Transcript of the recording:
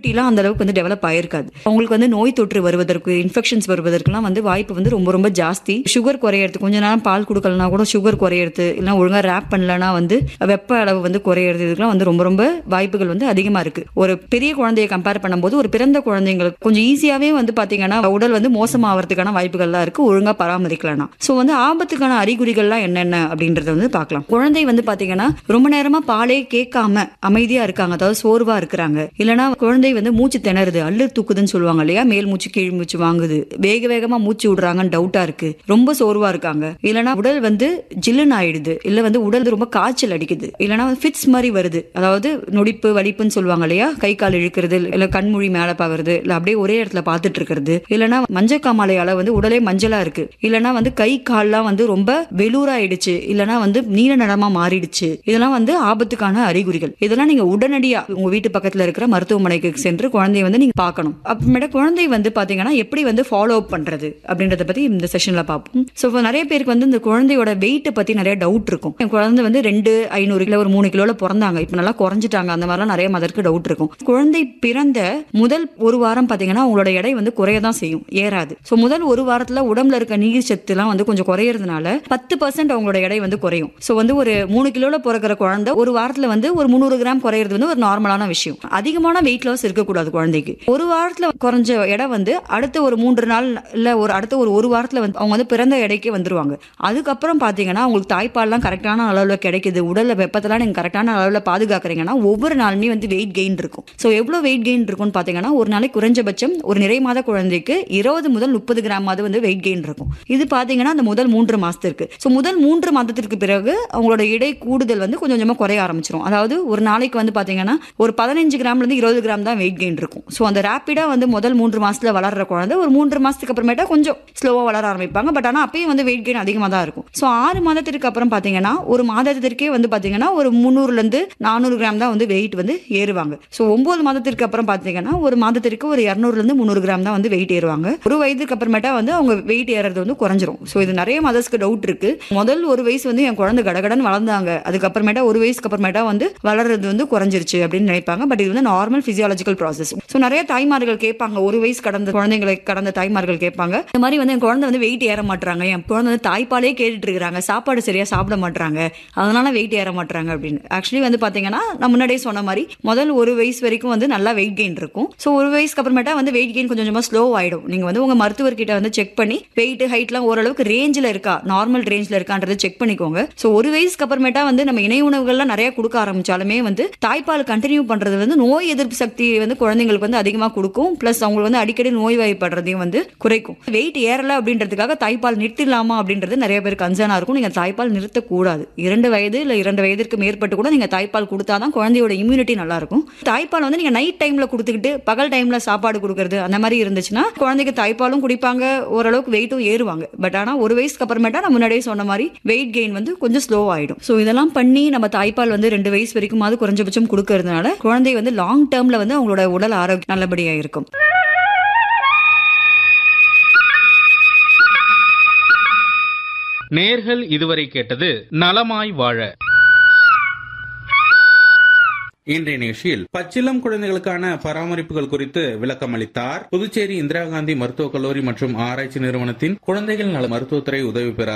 இம்யூனிட்டிலாம் அந்த அளவுக்கு வந்து டெவலப் ஆயிருக்காது அவங்களுக்கு வந்து நோய் தொற்று வருவதற்கு இன்ஃபெக்ஷன்ஸ் வருவதற்குலாம் வந்து வாய்ப்பு வந்து ரொம்ப ரொம்ப ஜாஸ்தி சுகர் குறையறது கொஞ்ச நேரம் பால் கொடுக்கலனா கூட சுகர் குறையறது இல்லைன்னா ஒழுங்கா ரேப் பண்ணலனா வந்து வெப்ப அளவு வந்து குறையறது இதுக்கெல்லாம் வந்து ரொம்ப ரொம்ப வாய்ப்புகள் வந்து அதிகமா இருக்கு ஒரு பெரிய குழந்தையை கம்பேர் பண்ணும்போது ஒரு பிறந்த குழந்தைங்களுக்கு கொஞ்சம் ஈஸியாவே வந்து பாத்தீங்கன்னா உடல் வந்து மோசமாகறதுக்கான வாய்ப்புகள்லாம் இருக்கு ஒழுங்கா பராமரிக்கலனா ஸோ வந்து ஆபத்துக்கான அறிகுறிகள்லாம் என்னென்ன அப்படின்றத வந்து பார்க்கலாம் குழந்தை வந்து பாத்தீங்கன்னா ரொம்ப நேரமா பாலே கேட்காம அமைதியா இருக்காங்க அதாவது சோர்வா இருக்கிறாங்க இல்லைன்னா குழந்தை வந்து மூச்சு திணறுது அள்ளு தூக்குதுன்னு சொல்லுவாங்க இல்லையா மேல் மூச்சு கீழ் மூச்சு வாங்குது வேக வேகமா மூச்சு விடுறாங்கன்னு டவுட்டா இருக்கு ரொம்ப சோர்வா இருக்காங்க இல்லைன்னா உடல் வந்து ஜில்லுன்னு ஆயிடுது இல்ல வந்து உடல் ரொம்ப காய்ச்சல் அடிக்குது இல்லைன்னா ஃபிட்ஸ் மாதிரி வருது அதாவது நொடிப்பு வலிப்புன்னு சொல்லுவாங்க இல்லையா கை கால் இழுக்கிறது இல்ல கண்மொழி மேல பாக்குறது இல்ல அப்படியே ஒரே இடத்துல பார்த்துட்டு இருக்கிறது இல்லைன்னா மஞ்சக்காமலையால வந்து உடலே மஞ்சளா இருக்கு இல்லைன்னா வந்து கை கால்லாம் வந்து ரொம்ப வெளூராயிடுச்சு இல்லைன்னா வந்து நீல நிறமா மாறிடுச்சு இதெல்லாம் வந்து ஆபத்துக்கான அறிகுறிகள் இதெல்லாம் நீங்க உடனடியா உங்க வீட்டு பக்கத்துல இருக்கிற மருத்துவமனைக்கு சென்று குழந்தைய வந்து நீங்க பார்க்கணும் அப்புறமேட்ட குழந்தை வந்து பாத்தீங்கன்னா எப்படி வந்து ஃபாலோ அப் பண்றது அப்படின்றத பத்தி இந்த செஷன்ல பார்ப்போம் ஸோ நிறைய பேருக்கு வந்து இந்த குழந்தையோட வெயிட் பத்தி நிறைய டவுட் இருக்கும் என் குழந்தை வந்து ரெண்டு ஐநூறு கிலோ ஒரு மூணு கிலோல பிறந்தாங்க இப்ப நல்லா குறைஞ்சிட்டாங்க அந்த மாதிரிலாம் நிறைய மதருக்கு டவுட் இருக்கும் குழந்தை பிறந்த முதல் ஒரு வாரம் பாத்தீங்கன்னா உங்களோட எடை வந்து குறைய தான் செய்யும் ஏறாது ஸோ முதல் ஒரு வாரத்துல உடம்புல இருக்க நீர் சத்துலாம் வந்து கொஞ்சம் குறையறதுனால பத்து பர்சன்ட் அவங்களோட எடை வந்து குறையும் ஸோ வந்து ஒரு மூணு கிலோல பிறக்கிற குழந்தை ஒரு வாரத்துல வந்து ஒரு முந்நூறு கிராம் குறையிறது வந்து ஒரு நார்மலான விஷயம் அதிகமான வெயிட் லாஸ் இருக்கக்கூடாது குழந்தைக்கு ஒரு வாரத்துல குறைஞ்ச எடை வந்து அடுத்த ஒரு மூன்று நாள் இல்ல ஒரு அடுத்த ஒரு ஒரு வாரத்துல வந்து அவங்க வந்து பிறந்த எடைக்கே வந்துருவாங்க அதுக்கப்புறம் பாத்தீங்கன்னா உங்களுக்கு தாய்ப்பால்லாம் கரெக்டான அளவுல கிடைக்குது உடல்ல வெப்பத்தெல்லாம் நீங்க கரெக்டான அளவுல பாதுகாக்கிறீங்கன்னா ஒவ்வொரு நாளுமே வந்து வெயிட் கெயின் இருக்கும் ஸோ எவ்வளவு வெயிட் கெயின் இருக்கும்னு பாத்தீங்கன்னா ஒரு நாளைக்கு குறைஞ்சபட்சம் ஒரு நிறை மாத குழந்தைக்கு இருபது முதல் முப்பது கிராமாவது வந்து வெயிட் கெயின் இருக்கும் இது பாத்தீங்கன்னா அந்த முதல் மூன்று மாசத்திற்கு ஸோ முதல் மூன்று மாதத்திற்கு பிறகு அவங்களோட எடை கூடுதல் வந்து கொஞ்சம் கொஞ்சமா குறைய ஆரம்பிச்சிடும் அதாவது ஒரு நாளைக்கு வந்து பாத்தீங்கன்னா ஒரு பதினஞ்சு கிராம்ல இருந்து இருபது கிராம் தான் வெயிட் கெயின் இருக்கும் ஸோ அந்த ரேப்பிடா வந்து முதல் மூன்று மாசத்துல வளர்ற குழந்தை ஒரு மூன்று மாசத்துக்கு அப்புறமேட்டா கொஞ்சம் ஸ்லோவா வளர ஆரம்பிப்பாங்க பட் ஆனா அப்பயும் வந்து வெயிட் கெயின் அதிகமா தான் இருக்கும் ஸோ ஆறு மாதத்திற்கு அப்புறம் பாத்தீங்கன்னா ஒரு மாதத்திற்கே வந்து பாத்தீங்கன்னா ஒரு முந்நூறுல இருந்து நானூறு கிராம் தான் வந்து வெயிட் வந்து ஏறுவாங்க ஸோ ஒன்பது மாதத்திற்கு அப்புறம் பாத்தீங்கன்னா ஒரு மாதத்திற்கு ஒரு இரநூறுல இருந்து முந்நூறு கிராம் தான் வந்து வெயிட் ஏறுவாங்க ஒரு வயதுக்கு அப்புறமேட்டா வந்து அவங்க வெயிட் ஏறது வந்து குறைஞ்சிரும் ஸோ இது நிறைய மதர்ஸ்க்கு டவுட் இருக்கு முதல் ஒரு வயசு வந்து என் குழந்தை கடகடன் வளர்ந்தாங்க அதுக்கப்புறமேட்டா ஒரு வயசுக்கு அப்புறமேட்டா வந்து வளர்றது வந்து குறைஞ்சிருச்சு அப்படின்னு நினைப்பாங்க பட் இது வந்து நார்மல் பிசியாலஜிக்கல் ப்ராசஸ் ஸோ நிறைய தாய்மார்கள் கேட்பாங்க ஒரு வயசு கடந்த குழந்தைங்களை கடந்த தாய்மார்கள் கேட்பாங்க இந்த மாதிரி வந்து என் குழந்தை வந்து வெயிட் ஏற மாட்டாங்க என் குழந்தை வந்து தாய்ப்பாலே கேட்டுட்டு இருக்காங்க சாப்பாடு சரியா சாப்பிட மாட்டாங்க அதனால வெயிட் ஏற மாட்டாங்க அப்படின்னு ஆக்சுவலி வந்து பாத்தீங்கன்னா நான் முன்னாடியே சொன்ன மாதிரி முதல் ஒரு வயசு வரைக்கும் வந்து நல்லா வெயிட் கெயின் இருக்கும் ஸோ ஒரு வயசுக்கு அப்புறமேட்டா வந்து வெயிட் கெயின் கொஞ்சம் கொஞ்சமா ஸ்லோ ஆயிடும் நீங்க வந்து உங்க மருத்துவர்கிட்ட வந்து செக் பண்ணி வெயிட் ஹைட்லாம் ஓரளவுக்கு ரேஞ்சில் இருக்கா நார்மல் ரேஞ்சில் இருக்கான்றதை செக் பண்ணிக்கோங்க ஸோ ஒரு வயசுக்கு அப்புறமேட்டா வந்து நம்ம இணை உணவுகள்லாம் நிறைய கொடுக்க ஆரம்பிச்சாலுமே வந்து தாய்ப்பால் கண்டினியூ பண்றது வந்து நோய் எதிர்ப்பு சக்தி வந்து குழந்தைங்களுக்கு வந்து அதிகமா கொடுக்கும் பிளஸ் அவங்களுக்கு வந்து அடிக்கடி நோய் வாய்ப்படுறதையும் வந்து குறைக்கும் வெயிட் ஏறல அப்படின்றதுக்காக தாய்ப்பால் நிறுத்திடலாமா அப்படின்றது நிறைய பேர் கன்சர்னா இருக்கும் நீங்க தாய்ப்பால் நிறுத்தக்கூடாது இரண்டு வயது இல்ல இரண்டு வயதிற்கு மேற்பட்டு கூட நீங்க தாய்ப்பால் கொடுத்தாதான் குழந்தையோட இம்யூனிட்டி நல்லா இருக்கும் தாய்ப்பால் வந்து நீங்க நைட் டைம்ல கொடுத்துக்கிட்டு பகல் டைம்ல சாப்பாடு கொடுக்கறது அந்த மாதிரி இருந்துச்சுன்னா குழந்தைக்கு தாய்ப்பாலும் குடிப்பாங்க ஓரளவுக்கு வெயிட்டும் ஏறுவாங்க பட் ஆனா ஒரு வயசுக்கு அப்புறமேட்டா நான் முன்னாடியே சொன்ன மாதிரி வெயிட் கெயின் வந்து கொஞ்சம் ஸ்லோ ஆயிடும் ஸோ இதெல்லாம் பண்ணி நம்ம தாய்ப்பால் வந்து ரெண்டு வயசு வரைக்குமாவது குறைஞ்சபட்சம் கொடுக்கறதுனால குழந்தை வந்து லாங் டேர்ம்ல வந்து அவங்களோட உடல் ஆரோக்கியம் நல்லபடியா இருக்கும் நேர்கள் இதுவரை கேட்டது நலமாய் வாழ இன்றைய நிகழ்ச்சியில் பச்சிளம் குழந்தைகளுக்கான பராமரிப்புகள் குறித்து விளக்கம் அளித்தார் புதுச்சேரி இந்திரா காந்தி மருத்துவக் கல்லூரி மற்றும் ஆராய்ச்சி நிறுவனத்தின் குழந்தைகள் நல மருத்துவத்துறை உதவி பேராசிரியர்